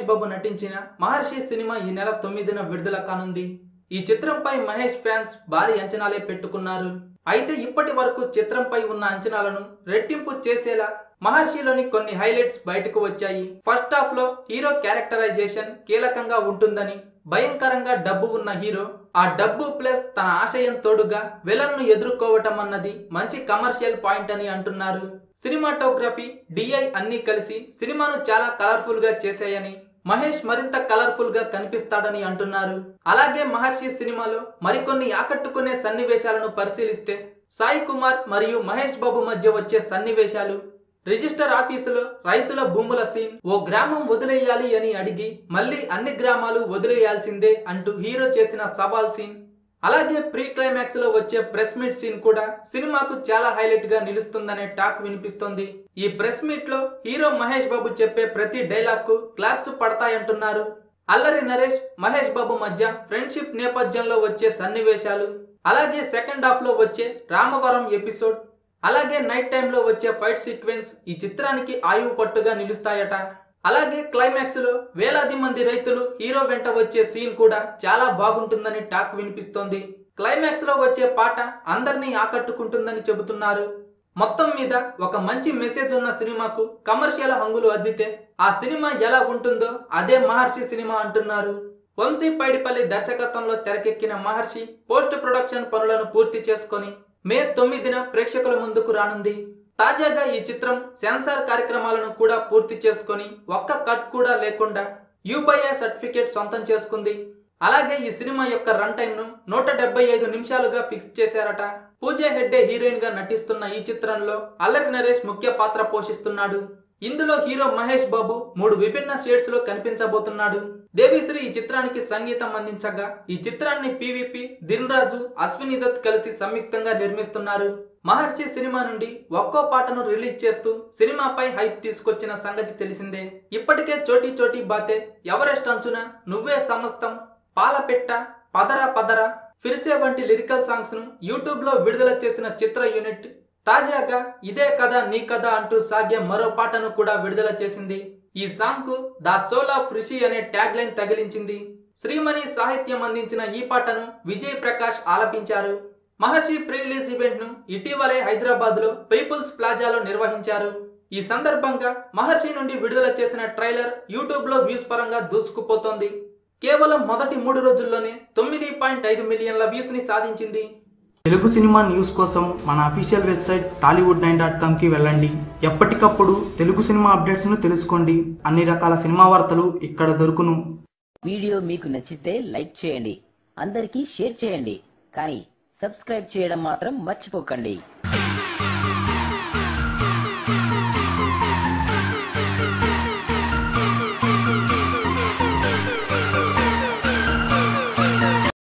మహేష్ బాబు నటించిన మహర్షి సినిమా ఈ నెల తొమ్మిదిన విడుదల కానుంది ఈ చిత్రంపై మహేష్ ఫ్యాన్స్ భారీ అంచనాలే పెట్టుకున్నారు అయితే ఇప్పటి వరకు చిత్రంపై ఉన్న అంచనాలను రెట్టింపు చేసేలా మహర్షిలోని కొన్ని హైలైట్స్ బయటకు వచ్చాయి ఫస్ట్ హాఫ్ లో హీరో క్యారెక్టరైజేషన్ కీలకంగా ఉంటుందని భయంకరంగా డబ్బు ఉన్న హీరో ఆ డబ్బు ప్లస్ తన ఆశయం తోడుగా విలన్ ను ఎదుర్కోవటం అన్నది మంచి కమర్షియల్ పాయింట్ అని అంటున్నారు సినిమాటోగ్రఫీ డిఐ అన్ని కలిసి సినిమాను చాలా కలర్ఫుల్ గా చేశాయని మహేష్ మరింత కలర్ఫుల్ గా కనిపిస్తాడని అంటున్నారు అలాగే మహర్షి సినిమాలో మరికొన్ని ఆకట్టుకునే సన్నివేశాలను పరిశీలిస్తే సాయి కుమార్ మరియు మహేష్ బాబు మధ్య వచ్చే సన్నివేశాలు రిజిస్టర్ ఆఫీసులో రైతుల భూముల సీన్ ఓ గ్రామం వదిలేయాలి అని అడిగి మళ్ళీ అన్ని గ్రామాలు వదిలేయాల్సిందే అంటూ హీరో చేసిన సవాల్ సీన్ అలాగే ప్రీ క్లైమాక్స్ లో వచ్చే ప్రెస్ మీట్ సీన్ కూడా సినిమాకు చాలా హైలైట్ గా నిలుస్తుందనే టాక్ వినిపిస్తోంది ఈ ప్రెస్ మీట్ లో హీరో మహేష్ బాబు చెప్పే ప్రతి డైలాగ్ కు క్లాప్స్ పడతాయంటున్నారు అల్లరి నరేష్ మహేష్ బాబు మధ్య ఫ్రెండ్షిప్ నేపథ్యంలో వచ్చే సన్నివేశాలు అలాగే సెకండ్ హాఫ్ లో వచ్చే రామవరం ఎపిసోడ్ అలాగే నైట్ టైంలో వచ్చే ఫైట్ సీక్వెన్స్ ఈ చిత్రానికి ఆయువు పట్టుగా నిలుస్తాయట అలాగే క్లైమాక్స్ లో వేలాది మంది రైతులు హీరో వెంట వచ్చే సీన్ కూడా చాలా బాగుంటుందని టాక్ వినిపిస్తోంది క్లైమాక్స్ లో వచ్చే పాట అందరినీ ఆకట్టుకుంటుందని చెబుతున్నారు మొత్తం మీద ఒక మంచి మెసేజ్ ఉన్న సినిమాకు కమర్షియల్ హంగులు అద్దితే ఆ సినిమా ఎలా ఉంటుందో అదే మహర్షి సినిమా అంటున్నారు వంశీ పైడిపల్లి దర్శకత్వంలో తెరకెక్కిన మహర్షి పోస్ట్ ప్రొడక్షన్ పనులను పూర్తి చేసుకొని మే తొమ్మిదిన ప్రేక్షకుల ముందుకు రానుంది తాజాగా ఈ చిత్రం సెన్సార్ కార్యక్రమాలను కూడా పూర్తి చేసుకొని ఒక్క కట్ కూడా లేకుండా యూబైఏ సర్టిఫికేట్ సొంతం చేసుకుంది అలాగే ఈ సినిమా యొక్క రన్ టైం ను నూట డెబ్బై ఐదు నిమిషాలుగా ఫిక్స్ చేశారట పూజా హెడ్డే హీరోయిన్ గా నటిస్తున్న ఈ చిత్రంలో అల్లరి నరేష్ ముఖ్య పాత్ర పోషిస్తున్నాడు ఇందులో హీరో మహేష్ బాబు మూడు విభిన్న షేడ్స్ లో కనిపించబోతున్నాడు దేవిశ్రీ ఈ చిత్రానికి సంగీతం అందించగా ఈ చిత్రాన్ని పీవీపీ దిల్ రాజు అశ్విని దత్ కలిసి సంయుక్తంగా నిర్మిస్తున్నారు మహర్షి సినిమా నుండి ఒక్కో పాటను రిలీజ్ చేస్తూ సినిమాపై హైప్ తీసుకొచ్చిన సంగతి తెలిసిందే ఇప్పటికే చోటీ చోటీ బాతే ఎవరెస్ట్ అంచున నువ్వే సమస్తం పాలపెట్ట పదరా పదరా ఫిర్సే వంటి లిరికల్ సాంగ్స్ ను యూట్యూబ్ లో విడుదల చేసిన చిత్ర యూనిట్ తాజాగా ఇదే కథ నీ కథ అంటూ సాగే మరో పాటను కూడా విడుదల చేసింది ఈ సాంగ్ కు ద సోల్ ఆఫ్ ఋషి అనే ట్యాగ్ లైన్ తగిలించింది శ్రీమణి సాహిత్యం అందించిన ఈ పాటను విజయ్ ప్రకాష్ ఆలపించారు మహర్షి ప్రీ రిలీజ్ ఈవెంట్ ను ఇటీవలే హైదరాబాద్ లో పీపుల్స్ ప్లాజాలో నిర్వహించారు ఈ సందర్భంగా మహర్షి నుండి విడుదల చేసిన ట్రైలర్ యూట్యూబ్ లో వ్యూస్ పరంగా దూసుకుపోతోంది కేవలం మొదటి మూడు రోజుల్లోనే తొమ్మిది పాయింట్ ఐదు మిలియన్ల వ్యూస్ ని సాధించింది తెలుగు సినిమా న్యూస్ కోసం మన official website Tollywood nine dot కామ్కి వెళ్ళండి ఎప్పటికప్పుడు తెలుగు సినిమా అప్డేట్స్ను తెలుసుకోండి అన్ని రకాల సినిమా వార్తలు ఇక్కడ దొరుకును వీడియో మీకు నచ్చితే లైక్ చేయండి అందరికీ షేర్ చేయండి కానీ సబ్స్క్రైబ్ చేయడం మాత్రం మర్చిపోకండి